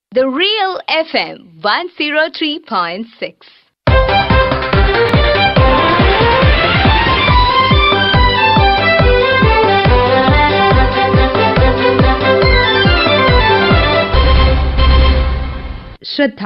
The Real FM 103.6. ശ്രദ്ധ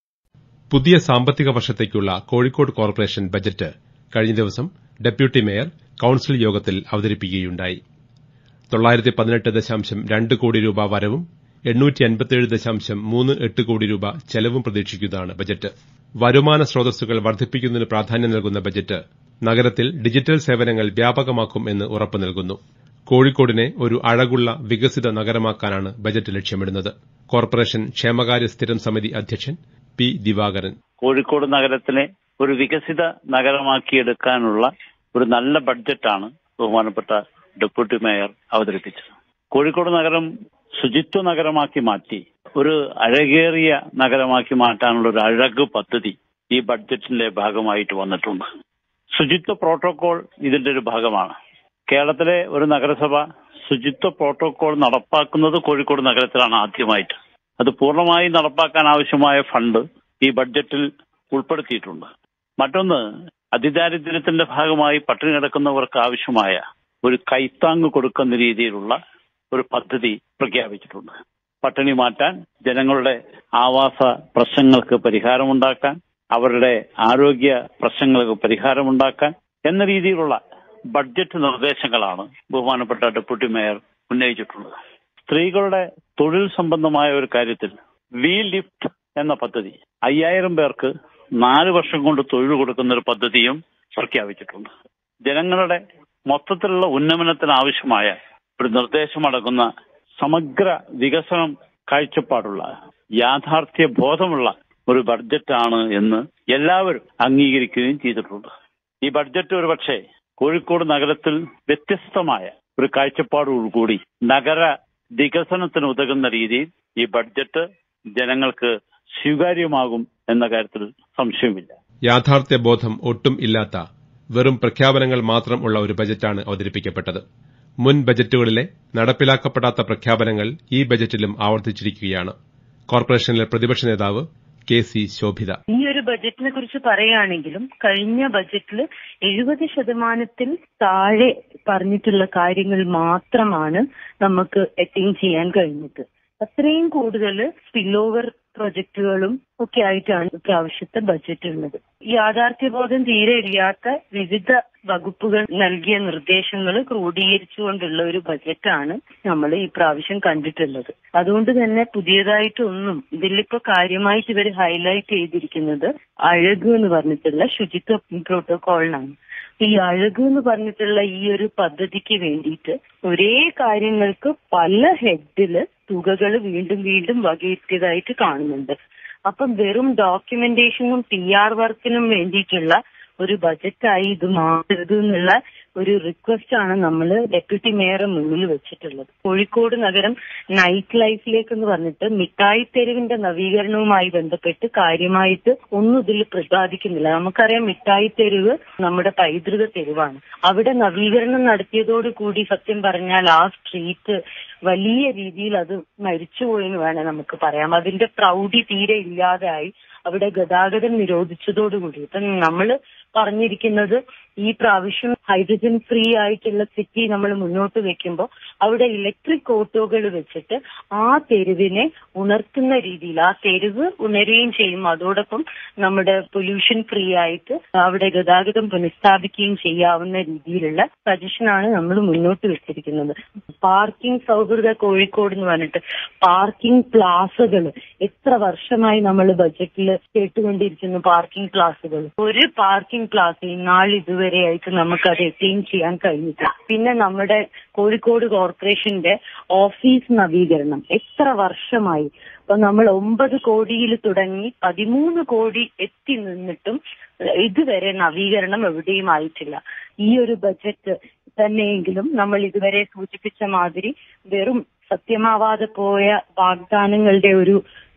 പുതിയ സാമ്പത്തിക വർഷത്തേക്കുള്ള കോഴിക്കോട് കോർപ്പറേഷൻ ബജറ്റ് കഴിഞ്ഞ ദിവസം ഡെപ്യൂട്ടി മേയർ കൌൺസിൽ യോഗത്തിൽ അവതരിപ്പിക്കുകയുണ്ടായി തൊള്ളായിരത്തി പതിനെട്ട് ദശാംശം രണ്ട് കോടി രൂപ വരവും എണ്ണൂറ്റി അൻപത്തിയേഴ് ദശാംശം മൂന്ന് എട്ട് കോടി രൂപ ചെലവും പ്രതീക്ഷിക്കുന്നതാണ് ബജറ്റ് വരുമാന സ്രോതസ്സുകൾ വർദ്ധിപ്പിക്കുന്നതിന് പ്രാധാന്യം നൽകുന്ന ബജറ്റ് നഗരത്തിൽ ഡിജിറ്റൽ സേവനങ്ങൾ വ്യാപകമാക്കും എന്ന് ഉറപ്പു നൽകുന്നു കോഴിക്കോടിനെ ഒരു അഴകുള്ള വികസിത നഗരമാക്കാനാണ് ബജറ്റ് ലക്ഷ്യമിടുന്നത് കോർപ്പറേഷൻ ക്ഷേമകാര്യ സ്ഥിരം സമിതി അധ്യക്ഷൻ പി ദിവാകരൻ കോഴിക്കോട് നഗരത്തിനെ ഒരു വികസിത നഗരമാക്കിയെടുക്കാനുള്ള ഒരു നല്ല ബഡ്ജറ്റാണ് ബഹുമാനപ്പെട്ട ഡെപ്യൂട്ടി മേയർ അവതരിപ്പിച്ചത് കോഴിക്കോട് നഗരം ശുചിത്വ നഗരമാക്കി മാറ്റി ഒരു അഴകേറിയ നഗരമാക്കി മാറ്റാനുള്ള ഒരു അഴക് പദ്ധതി ഈ ബഡ്ജറ്റിന്റെ ഭാഗമായിട്ട് വന്നിട്ടുണ്ട് ശുചിത്വ പ്രോട്ടോകോൾ ഇതിന്റെ ഒരു ഭാഗമാണ് കേരളത്തിലെ ഒരു നഗരസഭ ശുചിത്വ പ്രോട്ടോകോൾ നടപ്പാക്കുന്നത് കോഴിക്കോട് നഗരത്തിലാണ് ആദ്യമായിട്ട് അത് പൂർണ്ണമായി നടപ്പാക്കാൻ ആവശ്യമായ ഫണ്ട് ഈ ബഡ്ജറ്റിൽ ഉൾപ്പെടുത്തിയിട്ടുണ്ട് മറ്റൊന്ന് അതിദാരിദ്ര്യത്തിന്റെ ഭാഗമായി പട്ടിണി കിടക്കുന്നവർക്ക് ആവശ്യമായ ഒരു കൈത്താങ് കൊടുക്കുന്ന രീതിയിലുള്ള ഒരു പദ്ധതി പ്രഖ്യാപിച്ചിട്ടുണ്ട് പട്ടിണി മാറ്റാൻ ജനങ്ങളുടെ ആവാസ പ്രശ്നങ്ങൾക്ക് പരിഹാരമുണ്ടാക്കാൻ അവരുടെ ആരോഗ്യ പ്രശ്നങ്ങൾക്ക് പരിഹാരമുണ്ടാക്കാൻ എന്ന രീതിയിലുള്ള ബഡ്ജറ്റ് നിർദ്ദേശങ്ങളാണ് ബഹുമാനപ്പെട്ട ഡെപ്യൂട്ടി മേയർ ഉന്നയിച്ചിട്ടുള്ളത് സ്ത്രീകളുടെ തൊഴിൽ സംബന്ധമായ ഒരു കാര്യത്തിൽ വി ലിഫ്റ്റ് എന്ന പദ്ധതി അയ്യായിരം പേർക്ക് നാല് വർഷം കൊണ്ട് തൊഴിൽ കൊടുക്കുന്ന ഒരു പദ്ധതിയും പ്രഖ്യാപിച്ചിട്ടുണ്ട് ജനങ്ങളുടെ മൊത്തത്തിലുള്ള ഉന്നമനത്തിന് ആവശ്യമായ ഒരു നിർദ്ദേശമടങ്ങുന്ന സമഗ്ര വികസനം കാഴ്ചപ്പാടുള്ള യാഥാർത്ഥ്യ ബോധമുള്ള ഒരു ബഡ്ജറ്റാണ് എന്ന് എല്ലാവരും അംഗീകരിക്കുകയും ചെയ്തിട്ടുണ്ട് ഈ ബഡ്ജറ്റ് ഒരു പക്ഷേ കോഴിക്കോട് നഗരത്തിൽ വ്യത്യസ്തമായ ഒരു കാഴ്ചപ്പാടോടുകൂടി നഗര വികസനത്തിന് ഉതകുന്ന രീതിയിൽ ഈ ബഡ്ജറ്റ് ജനങ്ങൾക്ക് സ്വീകാര്യമാകും എന്ന കാര്യത്തിൽ സംശയമില്ല യാഥാർത്ഥ്യ ബോധം ഒട്ടും ഇല്ലാത്ത വെറും പ്രഖ്യാപനങ്ങൾ മാത്രം ഉള്ള ഒരു ബജറ്റാണ് അവതരിപ്പിക്കപ്പെട്ടത് മുൻ ബജറ്റുകളിലെ നടപ്പിലാക്കപ്പെടാത്ത പ്രഖ്യാപനങ്ങൾ ഈ ബജറ്റിലും ആവർത്തിച്ചിരിക്കുകയാണ് കോർപ്പറേഷനിലെ പ്രതിപക്ഷ നേതാവ് കെ സി ശോഭിത ഈ ഒരു ബജറ്റിനെ കുറിച്ച് പറയുകയാണെങ്കിലും കഴിഞ്ഞ ബജറ്റിൽ എഴുപത് ശതമാനത്തിൽ താഴെ പറഞ്ഞിട്ടുള്ള കാര്യങ്ങൾ മാത്രമാണ് നമുക്ക് അറ്റൈൻ ചെയ്യാൻ കഴിഞ്ഞത് അത്രയും കൂടുതൽ സ്പിൽ ഓവർ പ്രൊജക്ടുകളും ഒക്കെ ആയിട്ടാണ് ഇപ്രാവശ്യത്തെ ബജറ്റ് ഉള്ളത് യാഥാർത്ഥ്യബോധം തീരെ ഇല്ലാത്ത വിവിധ വകുപ്പുകൾ നൽകിയ നിർദ്ദേശങ്ങൾ ക്രോഡീകരിച്ചുകൊണ്ടുള്ള ഒരു ബജറ്റാണ് നമ്മൾ ഈ പ്രാവശ്യം കണ്ടിട്ടുള്ളത് അതുകൊണ്ട് തന്നെ പുതിയതായിട്ടൊന്നും ഇതിലിപ്പോ കാര്യമായിട്ട് ഇവർ ഹൈലൈറ്റ് ചെയ്തിരിക്കുന്നത് അഴക് എന്ന് പറഞ്ഞിട്ടുള്ള ശുചിത്വ പ്രോട്ടോകോളിനാണ് ഈ അഴക് എന്ന് പറഞ്ഞിട്ടുള്ള ഈ ഒരു പദ്ധതിക്ക് വേണ്ടിയിട്ട് ഒരേ കാര്യങ്ങൾക്ക് പല ഹെഡില് തുകകൾ വീണ്ടും വീണ്ടും വകയിരുത്തിയതായിട്ട് കാണുന്നുണ്ട് അപ്പം വെറും ഡോക്യുമെന്റേഷനും പി ആർ വർക്കിനും വേണ്ടിയിട്ടുള്ള ഒരു ബജറ്റായി ഇത് മാറരുത് എന്നുള്ള ഒരു റിക്വസ്റ്റ് ആണ് നമ്മൾ ഡെപ്യൂട്ടി മേയറെ മുന്നിൽ വെച്ചിട്ടുള്ളത് കോഴിക്കോട് നഗരം നൈറ്റ് ലൈഫിലേക്ക് എന്ന് പറഞ്ഞിട്ട് മിഠായി തെരുവിന്റെ നവീകരണവുമായി ബന്ധപ്പെട്ട് കാര്യമായിട്ട് ഒന്നും ഇതിൽ പ്രതിപാദിക്കുന്നില്ല നമുക്കറിയാം മിഠായി തെരുവ് നമ്മുടെ പൈതൃക തെരുവാണ് അവിടെ നവീകരണം നടത്തിയതോടുകൂടി സത്യം പറഞ്ഞാൽ ആ സ്ട്രീറ്റ് വലിയ രീതിയിൽ അത് മരിച്ചുപോയെന്ന് വേണേ നമുക്ക് പറയാം അതിന്റെ പ്രൗഢി തീരെ ഇല്ലാതായി അവിടെ ഗതാഗതം നിരോധിച്ചതോടുകൂടി ഇപ്പം നമ്മൾ പറഞ്ഞിരിക്കുന്നത് ഈ പ്രാവശ്യം ഹൈഡ്രജൻ ഫ്രീ ആയിട്ടുള്ള സിറ്റി നമ്മൾ മുന്നോട്ട് വെക്കുമ്പോൾ അവിടെ ഇലക്ട്രിക് ഓട്ടോകൾ വെച്ചിട്ട് ആ തെരുവിനെ ഉണർത്തുന്ന രീതിയിൽ ആ തെരുവ് ഉണരുകയും ചെയ്യും അതോടൊപ്പം നമ്മുടെ പൊല്യൂഷൻ ഫ്രീ ആയിട്ട് അവിടെ ഗതാഗതം പുനഃസ്ഥാപിക്കുകയും ചെയ്യാവുന്ന രീതിയിലുള്ള സജഷനാണ് നമ്മൾ മുന്നോട്ട് വെച്ചിരിക്കുന്നത് പാർക്കിംഗ് സൗഹൃദ കോഴിക്കോട് എന്ന് പറഞ്ഞിട്ട് പാർക്കിംഗ് പ്ലാസകൾ എത്ര വർഷമായി നമ്മൾ ബജറ്റിൽ കേട്ടുകൊണ്ടിരിക്കുന്നു പാർക്കിംഗ് പ്ലാസകൾ ഒരു പാർക്കിംഗ് പ്ലാസ നാളെ ഇതുവരെയായിട്ട് നമുക്ക് അത് അറ്റൈൻ ചെയ്യാൻ കഴിഞ്ഞിട്ടില്ല പിന്നെ നമ്മുടെ കോഴിക്കോട് കോർപ്പറേഷന്റെ ഓഫീസ് നവീകരണം എത്ര വർഷമായി അപ്പൊ നമ്മൾ ഒമ്പത് കോടിയിൽ തുടങ്ങി പതിമൂന്ന് കോടി എത്തി നിന്നിട്ടും ഇതുവരെ നവീകരണം എവിടെയും ആയിട്ടില്ല ഈ ഒരു ബജറ്റ് തന്നെയെങ്കിലും നമ്മൾ ഇതുവരെ സൂചിപ്പിച്ച മാതിരി വെറും സത്യമാവാതെ പോയ വാഗ്ദാനങ്ങളുടെ ഒരു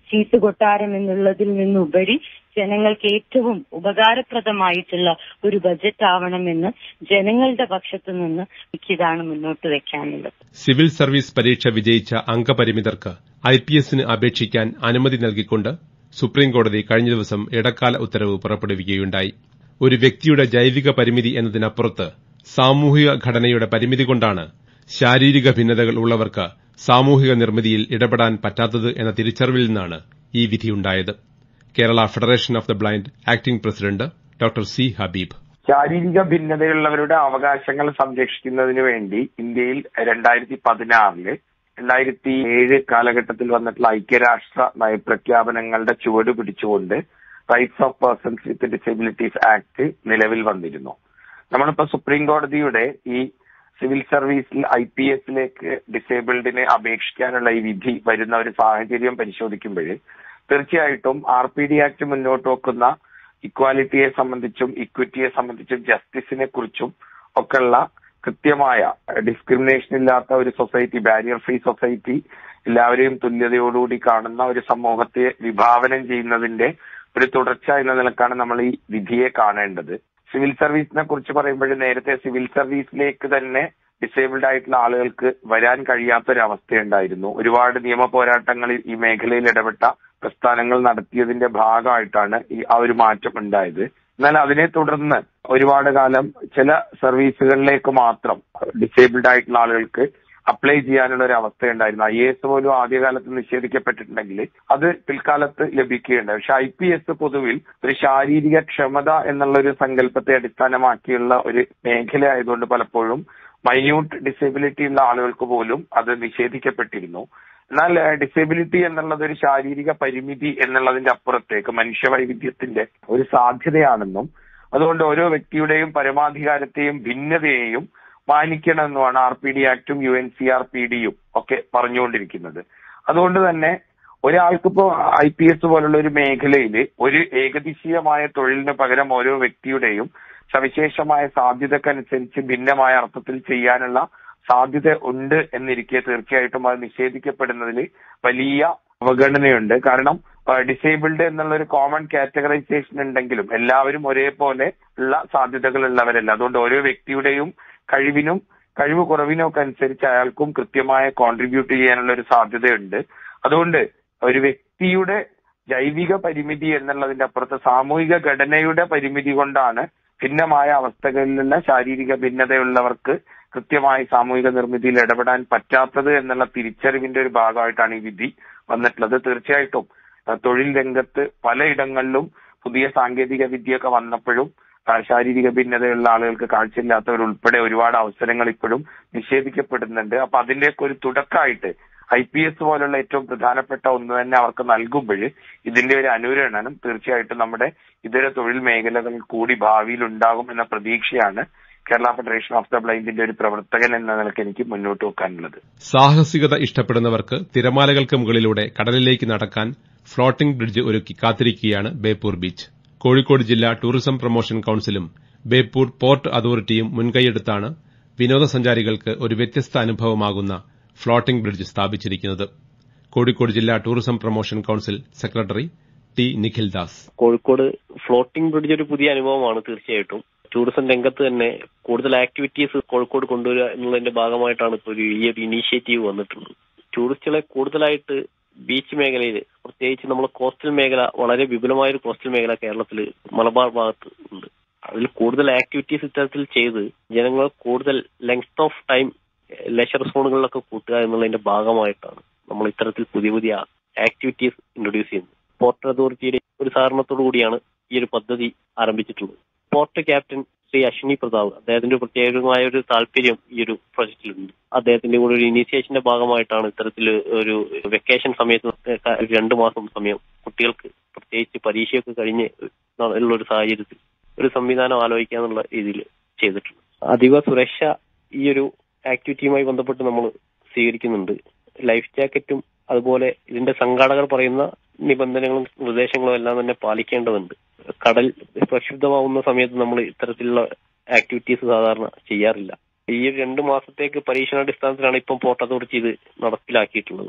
ചീട്ട് കൊട്ടാരം എന്നുള്ളതിൽ നിന്നുപരി ജനങ്ങൾക്ക് ഏറ്റവും ഉപകാരപ്രദമായിട്ടുള്ള ഒരു ബജറ്റ് ആവണമെന്ന് ജനങ്ങളുടെ പക്ഷത്തു നിന്ന് എനിക്കിതാണ് മുന്നോട്ട് വെക്കാനുള്ളത് സിവിൽ സർവീസ് പരീക്ഷ വിജയിച്ച അംഗപരിമിതർക്ക് ഐ പി എസിന് അപേക്ഷിക്കാൻ അനുമതി നൽകിക്കൊണ്ട് സുപ്രീംകോടതി കഴിഞ്ഞ ദിവസം ഇടക്കാല ഉത്തരവ് പുറപ്പെടുവിക്കുകയുണ്ടായി ഒരു വ്യക്തിയുടെ ജൈവിക പരിമിതി എന്നതിനപ്പുറത്ത് സാമൂഹിക ഘടനയുടെ പരിമിതി കൊണ്ടാണ് ശാരീരിക ഭിന്നതകൾ ഉള്ളവർക്ക് സാമൂഹിക നിർമ്മിതിയിൽ ഇടപെടാൻ പറ്റാത്തത് എന്ന തിരിച്ചറിവിൽ നിന്നാണ് ഈ വിധിയുണ്ടായത് Kerala federation of the blind acting president doctor C Habeeb ശാരീരിക ഭിന്നതയുള്ളവരുടെ അവകാശങ്ങൾ സംരക്ഷിക്കുന്നതിന് വേണ്ടി ഇന്ത്യയിൽ രണ്ടായിരത്തി പതിനാറില് രണ്ടായിരത്തി ഏഴ് കാലഘട്ടത്തിൽ വന്നിട്ടുള്ള ഐക്യരാഷ്ട്ര നയപ്രഖ്യാപനങ്ങളുടെ ചുവട് പിടിച്ചുകൊണ്ട് rights of persons with disabilities act നിലവിൽ വന്നിരുന്നു നമ്മളിപ്പോ സുപ്രീം കോടതിയുടെ ഈ സിവിൽ സർവീസിൽ ഐ പി എസിലേക്ക് ഡിസേബിൾഡിന് അപേക്ഷിക്കാനുള്ള ഈ വിധി വരുന്ന ഒരു സാഹചര്യം പരിശോധിക്കുമ്പോൾ തീർച്ചയായിട്ടും ആർ പി ഡി ആക്ട് മുന്നോട്ട് വെക്കുന്ന ഇക്വാലിറ്റിയെ സംബന്ധിച്ചും ഇക്വിറ്റിയെ സംബന്ധിച്ചും ജസ്റ്റിസിനെ കുറിച്ചും ഒക്കെയുള്ള കൃത്യമായ ഡിസ്ക്രിമിനേഷൻ ഇല്ലാത്ത ഒരു സൊസൈറ്റി ബാരിയർ ഫ്രീ സൊസൈറ്റി എല്ലാവരെയും തുല്യതയോടുകൂടി കാണുന്ന ഒരു സമൂഹത്തെ വിഭാവനം ചെയ്യുന്നതിന്റെ ഒരു തുടർച്ച എന്ന നിലക്കാണ് നമ്മൾ ഈ വിധിയെ കാണേണ്ടത് സിവിൽ സർവീസിനെ കുറിച്ച് പറയുമ്പോൾ നേരത്തെ സിവിൽ സർവീസിലേക്ക് തന്നെ ഡിസേബിൾഡ് ആയിട്ടുള്ള ആളുകൾക്ക് വരാൻ കഴിയാത്ത ഒരു അവസ്ഥയുണ്ടായിരുന്നു ഒരുപാട് നിയമ പോരാട്ടങ്ങളിൽ ഈ മേഖലയിൽ ഇടപെട്ട പ്രസ്ഥാനങ്ങൾ നടത്തിയതിന്റെ ഭാഗമായിട്ടാണ് ഈ ആ ഒരു മാറ്റം ഉണ്ടായത് എന്നാൽ അതിനെ തുടർന്ന് ഒരുപാട് കാലം ചില സർവീസുകളിലേക്ക് മാത്രം ഡിസേബിൾഡ് ആയിട്ടുള്ള ആളുകൾക്ക് അപ്ലൈ ചെയ്യാനുള്ള ഒരു അവസ്ഥയുണ്ടായിരുന്നു ഐ എ എസ് പോലും ആദ്യകാലത്ത് നിഷേധിക്കപ്പെട്ടിട്ടുണ്ടെങ്കിൽ അത് പിൽക്കാലത്ത് ലഭിക്കുകയുണ്ടായി പക്ഷെ ഐ പി എസ് പൊതുവിൽ ഒരു ശാരീരിക ക്ഷമത എന്നുള്ള ഒരു സങ്കല്പത്തെ അടിസ്ഥാനമാക്കിയുള്ള ഒരു മേഖല ആയതുകൊണ്ട് പലപ്പോഴും മൈന്യൂട്ട് ഡിസേബിലിറ്റി ഉള്ള ആളുകൾക്ക് പോലും അത് നിഷേധിക്കപ്പെട്ടിരുന്നു എന്നാൽ ഡിസേബിലിറ്റി എന്നുള്ളത് ഒരു ശാരീരിക പരിമിതി എന്നുള്ളതിന്റെ അപ്പുറത്തേക്ക് മനുഷ്യ വൈവിധ്യത്തിന്റെ ഒരു സാധ്യതയാണെന്നും അതുകൊണ്ട് ഓരോ വ്യക്തിയുടെയും പരമാധികാരത്തെയും ഭിന്നതയെയും മാനിക്കണമെന്നുമാണ് ആർ പി ഡി ആക്ടും U N C R P ഡിയും ഒക്കെ പറഞ്ഞുകൊണ്ടിരിക്കുന്നത് അതുകൊണ്ട് തന്നെ ഒരാൾക്കിപ്പോ ഐ പി എസ് പോലുള്ള ഒരു മേഖലയിൽ ഒരു ഏകദിശീയമായ തൊഴിലിന് പകരം ഓരോ വ്യക്തിയുടെയും സവിശേഷമായ സാധ്യതക്കനുസരിച്ച് ഭിന്നമായ അർത്ഥത്തിൽ ചെയ്യാനുള്ള സാധ്യത ഉണ്ട് എന്നിരിക്കെ തീർച്ചയായിട്ടും അത് നിഷേധിക്കപ്പെടുന്നതിൽ വലിയ അവഗണനയുണ്ട് കാരണം ഡിസേബിൾഡ് എന്നുള്ള ഒരു കോമൺ കാറ്റഗറൈസേഷൻ ഉണ്ടെങ്കിലും എല്ലാവരും ഒരേപോലെ ഉള്ള സാധ്യതകൾ ഉള്ളവരല്ല അതുകൊണ്ട് ഓരോ വ്യക്തിയുടെയും കഴിവിനും കഴിവ് കുറവിനും ഒക്കെ അനുസരിച്ച് അയാൾക്കും കൃത്യമായ കോൺട്രിബ്യൂട്ട് ചെയ്യാനുള്ള ഒരു സാധ്യതയുണ്ട് അതുകൊണ്ട് ഒരു വ്യക്തിയുടെ ജൈവിക പരിമിതി എന്നുള്ളതിന്റെ അപ്പുറത്ത് സാമൂഹിക ഘടനയുടെ പരിമിതി കൊണ്ടാണ് ഭിന്നമായ അവസ്ഥകളിലുള്ള ശാരീരിക ഭിന്നതയുള്ളവർക്ക് കൃത്യമായി സാമൂഹിക നിർമ്മിതിയിൽ ഇടപെടാൻ പറ്റാത്തത് എന്നുള്ള തിരിച്ചറിവിന്റെ ഒരു ഭാഗമായിട്ടാണ് ഈ വിധി വന്നിട്ടുള്ളത് തീർച്ചയായിട്ടും തൊഴിൽ രംഗത്ത് പലയിടങ്ങളിലും പുതിയ സാങ്കേതിക വിദ്യയൊക്കെ വന്നപ്പോഴും ശാരീരിക ഭിന്നതയുള്ള ആളുകൾക്ക് കാഴ്ചയില്ലാത്തവരുൾപ്പെടെ ഒരുപാട് അവസരങ്ങൾ ഇപ്പോഴും നിഷേധിക്കപ്പെടുന്നുണ്ട് അപ്പൊ അതിന്റെയൊക്കെ ഒരു തുടക്കമായിട്ട് ഐ പി എസ് പോലുള്ള ഏറ്റവും പ്രധാനപ്പെട്ട ഒന്ന് തന്നെ അവർക്ക് നൽകുമ്പോൾ ഇതിന്റെ ഒരു അനുരണനം തീർച്ചയായിട്ടും നമ്മുടെ ഇതര തൊഴിൽ മേഖലകൾ കൂടി ഭാവിയിൽ ഉണ്ടാകും എന്ന പ്രതീക്ഷയാണ് കേരള ഫെഡറേഷൻ ഓഫ് ദ ബ്ലൈൻഡിന്റെ ഒരു പ്രവർത്തകൻ എന്ന നിലയ്ക്ക് എനിക്ക് മുന്നോട്ട് വെക്കാനുള്ളത് സാഹസികത ഇഷ്ടപ്പെടുന്നവർക്ക് തിരമാലകൾക്ക് മുകളിലൂടെ കടലിലേക്ക് നടക്കാൻ ഫ്ലോട്ടിംഗ് ബ്രിഡ്ജ് ഒരുക്കി കാത്തിരിക്കുകയാണ് ബേപ്പൂർ ബീച്ച് കോഴിക്കോട് ജില്ലാ ടൂറിസം പ്രൊമോഷൻ കൌൺസിലും ബേപ്പൂർ പോർട്ട് അതോറിറ്റിയും മുൻകൈയെടുത്താണ് വിനോദസഞ്ചാരികൾക്ക് ഒരു വ്യത്യസ്ത അനുഭവമാകുന്ന ഫ്ലോട്ടിംഗ് ബ്രിഡ്ജ് സ്ഥാപിച്ചിരിക്കുന്നത് കോഴിക്കോട് ജില്ലാ tourism promotion council secretary T Nikhildas Kozhikode floating bridge ഒരു പുതിയ അനുഭവമാണ് തീർച്ചയായിട്ടും ടൂറിസം രംഗത്ത് തന്നെ കൂടുതൽ ആക്ടിവിറ്റീസ് കോഴിക്കോട് കൊണ്ടുവരിക എന്നുള്ളതിന്റെ ഭാഗമായിട്ടാണ് ഇപ്പോൾ ഒരു ഈ ഒരു ഇനീഷ്യേറ്റീവ് വന്നിട്ടുള്ളത് ടൂറിസ്റ്റുകളെ കൂടുതലായിട്ട് ബീച്ച് മേഖലയിൽ പ്രത്യേകിച്ച് നമ്മൾ കോസ്റ്റൽ മേഖല വളരെ വിപുലമായ ഒരു കോസ്റ്റൽ മേഖല കേരളത്തിൽ മലബാർ ഭാഗത്ത് ഉണ്ട് അതിൽ കൂടുതൽ ആക്ടിവിറ്റീസ് ഇത്തരത്തിൽ ചെയ്ത് ജനങ്ങൾ കൂടുതൽ ലെങ്ത് ഓഫ് ടൈം ലെഷർ സോണുകളിലൊക്കെ കൂട്ടുക എന്നുള്ളതിന്റെ ഭാഗമായിട്ടാണ് നമ്മൾ ഇത്തരത്തിൽ പുതിയ പുതിയ ആക്ടിവിറ്റീസ് ഇൻട്രൊഡ്യൂസ് ചെയ്യുന്നത് പോർട്ട് അതോറിറ്റിയുടെ ഒരു സഹകരണത്തോടു കൂടിയാണ് ഈ ഒരു പദ്ധതി ആരംഭിച്ചിട്ടുള്ളത് പോർട്ട് ക്യാപ്റ്റൻ ശ്രീ അശ്വിനി പ്രതാപ് അദ്ദേഹത്തിന്റെ പ്രത്യേകമായ ഒരു താല്പര്യം ഈ ഒരു പ്രൊജക്റ്റിലുണ്ട് അദ്ദേഹത്തിന്റെ കൂടെ ഒരു ഇനീഷ്യേഷന്റെ ഭാഗമായിട്ടാണ് ഇത്തരത്തിൽ ഒരു വെക്കേഷൻ സമയത്ത് രണ്ടു മാസം സമയം കുട്ടികൾക്ക് പ്രത്യേകിച്ച് പരീക്ഷയൊക്കെ കഴിഞ്ഞ് ഉള്ള ഒരു സാഹചര്യത്തിൽ ഒരു സംവിധാനം ആലോചിക്കാന്നുള്ള രീതിയിൽ ചെയ്തിട്ടുണ്ട് അതീവ സുരക്ഷ ഈ ഒരു ആക്ടിവിറ്റിയുമായി ബന്ധപ്പെട്ട് നമ്മൾ സ്വീകരിക്കുന്നുണ്ട് ലൈഫ് ജാക്കറ്റും അതുപോലെ ഇതിന്റെ സംഘാടകർ പറയുന്ന നിബന്ധനകളും നിർദ്ദേശങ്ങളും എല്ലാം തന്നെ പാലിക്കേണ്ടതുണ്ട് കടൽ പ്രക്ഷുബ്ധമാവുന്ന സമയത്ത് നമ്മൾ ഇത്തരത്തിലുള്ള ആക്ടിവിറ്റീസ് സാധാരണ ചെയ്യാറില്ല ഈ ഒരു രണ്ട് മാസത്തേക്ക് പരീക്ഷണാടിസ്ഥാനത്തിലാണ് ഇപ്പം പോർട്ട് അതോറിറ്റി ഇത് നടപ്പിലാക്കിയിട്ടുള്ളത്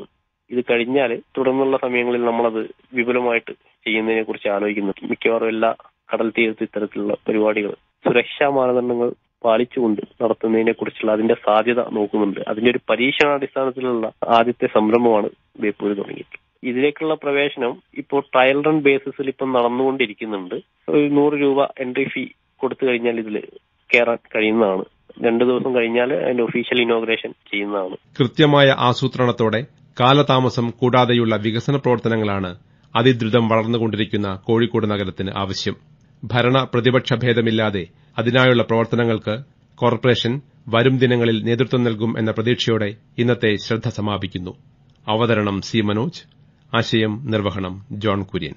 ഇത് കഴിഞ്ഞാൽ തുടർന്നുള്ള സമയങ്ങളിൽ നമ്മളത് വിപുലമായിട്ട് ചെയ്യുന്നതിനെ കുറിച്ച് ആലോചിക്കുന്നുണ്ട് മിക്കവാറും എല്ലാ കടൽ തീരത്ത് ഇത്തരത്തിലുള്ള പരിപാടികൾ സുരക്ഷാ മാനദണ്ഡങ്ങൾ പാലിച്ചുകൊണ്ട് നടത്തുന്നതിനെ കുറിച്ചുള്ള അതിന്റെ സാധ്യത നോക്കുന്നുണ്ട് അതിന്റെ ഒരു പരീക്ഷണാടിസ്ഥാനത്തിലുള്ള ആദ്യത്തെ സംരംഭമാണ് ബേപ്പൂര് തുടങ്ങിയിട്ട് ഇതിലേക്കുള്ള പ്രവേശനം ഇപ്പോൾ ട്രയൽ റൺ ബേസിസിൽ ഇപ്പം നടന്നുകൊണ്ടിരിക്കുന്നുണ്ട് ഒരു നൂറ് രൂപ എൻട്രി ഫീ കൊടുത്തു കഴിഞ്ഞാൽ ഇതിൽ കയറാൻ കഴിയുന്നതാണ് രണ്ടു ദിവസം കഴിഞ്ഞാൽ അതിന്റെ ഒഫീഷ്യൽ ഇനോഗ്രേഷൻ ചെയ്യുന്നതാണ് കൃത്യമായ ആസൂത്രണത്തോടെ കാലതാമസം കൂടാതെയുള്ള വികസന പ്രവർത്തനങ്ങളാണ് അതിദ്രുതം വളർന്നുകൊണ്ടിരിക്കുന്ന കോഴിക്കോട് നഗരത്തിന് ആവശ്യം ഭരണ പ്രതിപക്ഷ ഭേദമില്ലാതെ അതിനായുള്ള പ്രവർത്തനങ്ങൾക്ക് കോർപ്പറേഷൻ വരും ദിനങ്ങളിൽ നേതൃത്വം നൽകും എന്ന പ്രതീക്ഷയോടെ ഇന്നത്തെ ശ്രദ്ധ സമാപിക്കുന്നു അവതരണം സി മനോജ് ആശയം നിർവഹണം ജോൺ കുര്യൻ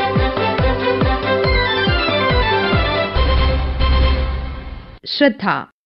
ശ്രദ്ധ